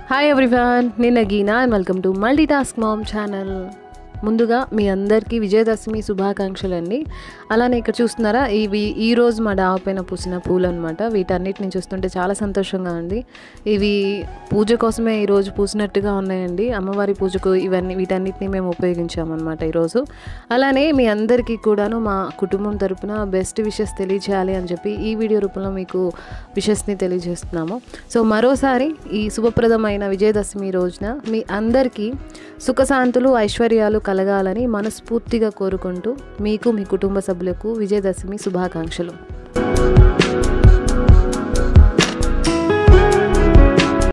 hi everyone నేను Nagina and welcome to multitask mom channel ముందుగా మీ అందరికీ విజయదశమి శుభాకాంక్షలు అండి అలానే ఇక్కడ చూస్తున్నారా ఇవి ఈ రోజు మా డాబా పైన పూసిన పూలు అనమాట వీటన్నిటిని చూస్తుంటే చాలా సంతోషంగా ఉంది ఇవి పూజ కోసమే ఈరోజు పూసినట్టుగా ఉన్నాయండి అమ్మవారి పూజకు ఇవన్నీ వీటన్నిటిని మేము ఉపయోగించామన్నమాట ఈరోజు అలానే మీ అందరికీ కూడాను మా కుటుంబం తరపున బెస్ట్ విషెస్ తెలియచేయాలి అని చెప్పి ఈ వీడియో రూపంలో మీకు విషెస్ని తెలియజేస్తున్నాము సో మరోసారి ఈ శుభప్రదమైన విజయదశమి రోజున మీ అందరికీ సుఖశాంతులు ఐశ్వర్యాలు కలగాలని మనస్ఫూర్తిగా కోరుకుంటూ మీకు మీ కుటుంబ సభ్యులకు విజయదశమి శుభాకాంక్షలు